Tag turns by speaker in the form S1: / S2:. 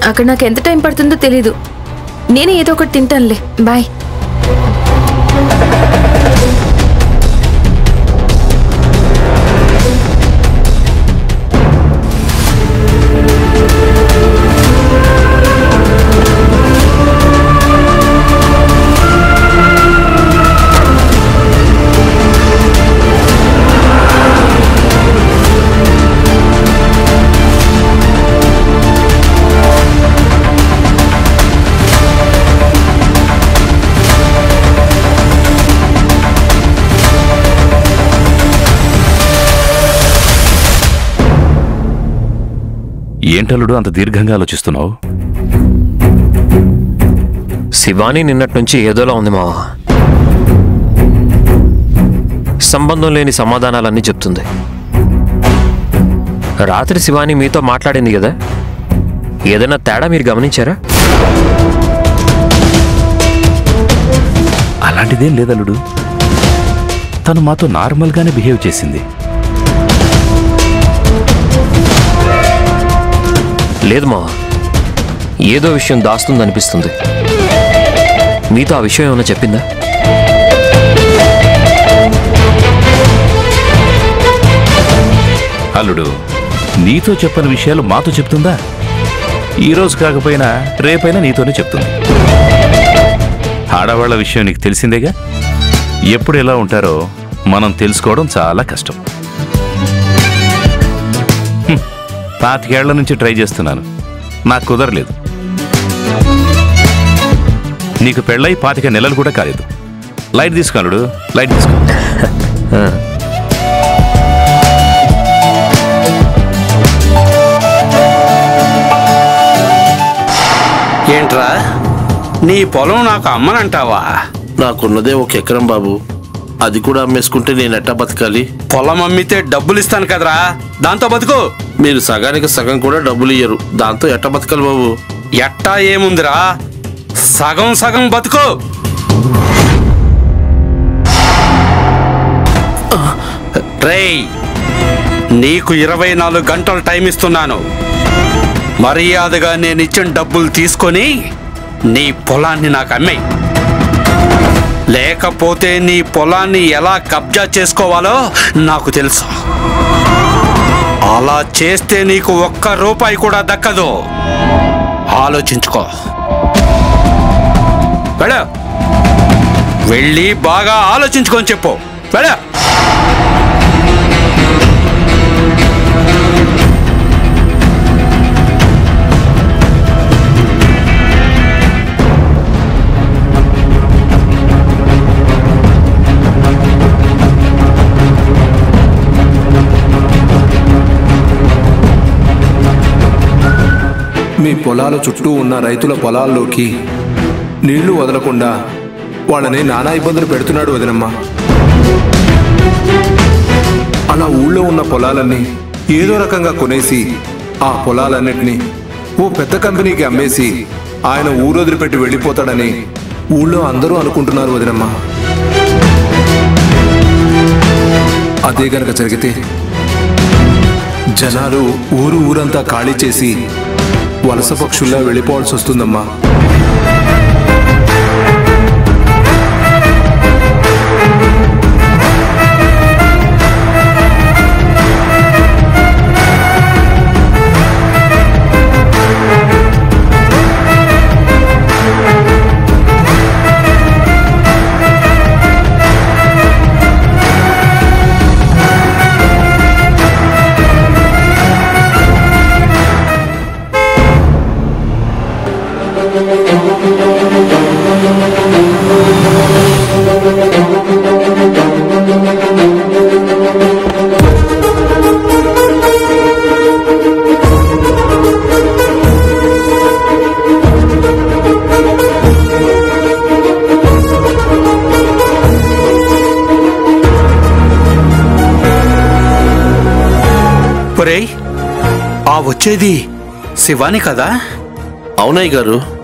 S1: అక్కడ నాకు ఎంత టైం పడుతుందో తెలీదు నేనే ఏదో ఒకటి తింటానులే బాయ్
S2: ఏంటల్లుడు అంత దీర్ఘంగా ఆలోచిస్తున్నావు
S3: శివాని నిన్నటి నుంచి ఏదోలా ఉంది మావా సంబంధం లేని సమాధానాలన్నీ చెప్తుంది రాత్రి శివాని మీతో మాట్లాడింది కదా ఏదైనా తేడా మీరు గమనించారా
S2: అలాంటిదేం లేదల్లుడు తను మాతో నార్మల్గానే బిహేవ్ చేసింది
S3: లేదు మావా ఏదో విషయం దాస్తుందనిపిస్తుంది మీతో ఆ విషయం ఏమైనా చెప్పిందా
S2: అల్లుడు నీతో చెప్పని విషయాలు మాతో చెప్తుందా ఈ రోజు కాకపోయినా రేపైనా నీతోనే చెప్తుంది ఆడవాళ్ల విషయం నీకు తెలిసిందేగా ఎప్పుడు ఎలా ఉంటారో మనం తెలుసుకోవడం చాలా కష్టం హ్మ్. పాతికేళ్ల నుంచి ట్రై చేస్తున్నాను నాకు కుదరలేదు నీకు పెళ్ళై పాతిక నెలలు కూడా కాలేదు లైట్ తీసుకో అల్లుడు లైట్ తీసుకో
S4: ఏంట్రా నీ పొలం నాకు అమ్మనంటావా
S5: నాకున్నదే ఒక ఎకరం బాబు అది కూడా అమ్మేసుకుంటే నేను ఎట్టా బతకాలి
S4: పొలం అమ్మితే డబ్బులు ఇస్తాను కదరా దాంతో బతుకు
S5: మీరు సగానికి సగం కూడా డబ్బులు ఇయ్యరు దాంతో ఎట్టా బతకాలి బాబు
S4: ఎట్టా ఏముందిరా సగం సగం బతుకు రేయ్ నీకు ఇరవై నాలుగు గంటలు టైం ఇస్తున్నాను మర్యాదగా నేను ఇచ్చిన డబ్బులు తీసుకొని నీ పొలాన్ని నాకు అమ్మేయ్ లేకపోతే నీ పొలాన్ని ఎలా కబ్జా చేసుకోవాలో నాకు తెలుసు అలా చేస్తే నీకు ఒక్క రూపాయి కూడా దక్కదు ఆలోచించుకో వెళ్ళు వెళ్ళి బాగా ఆలోచించుకొని చెప్పు వెళ్ళు
S6: మీ పొలాల చుట్టూ ఉన్న రైతుల పొలాల్లోకి నీళ్లు వదలకుండా వాళ్ళని నానా ఇబ్బందులు పెడుతున్నాడు వదినమ్మ అలా ఊళ్ళో ఉన్న పొలాలన్నీ ఏదో రకంగా కొనేసి ఆ పొలాలన్నిటినీ ఓ పెద్ద కంపెనీకి అమ్మేసి ఆయన ఊరొదిలిపెట్టి వెళ్ళిపోతాడని ఊళ్ళో అందరూ అనుకుంటున్నారు వదినమ్మ అదే గనక జరిగితే జనాలు ఊరు ఊరంతా ఖాళీ చేసి వలస పక్షుల్లా వెళ్ళిపోవాల్సి వస్తుందమ్మా
S4: ఒరేయ్ ఆ వచ్చేది శివాని కదా
S5: అవునయ్య గారు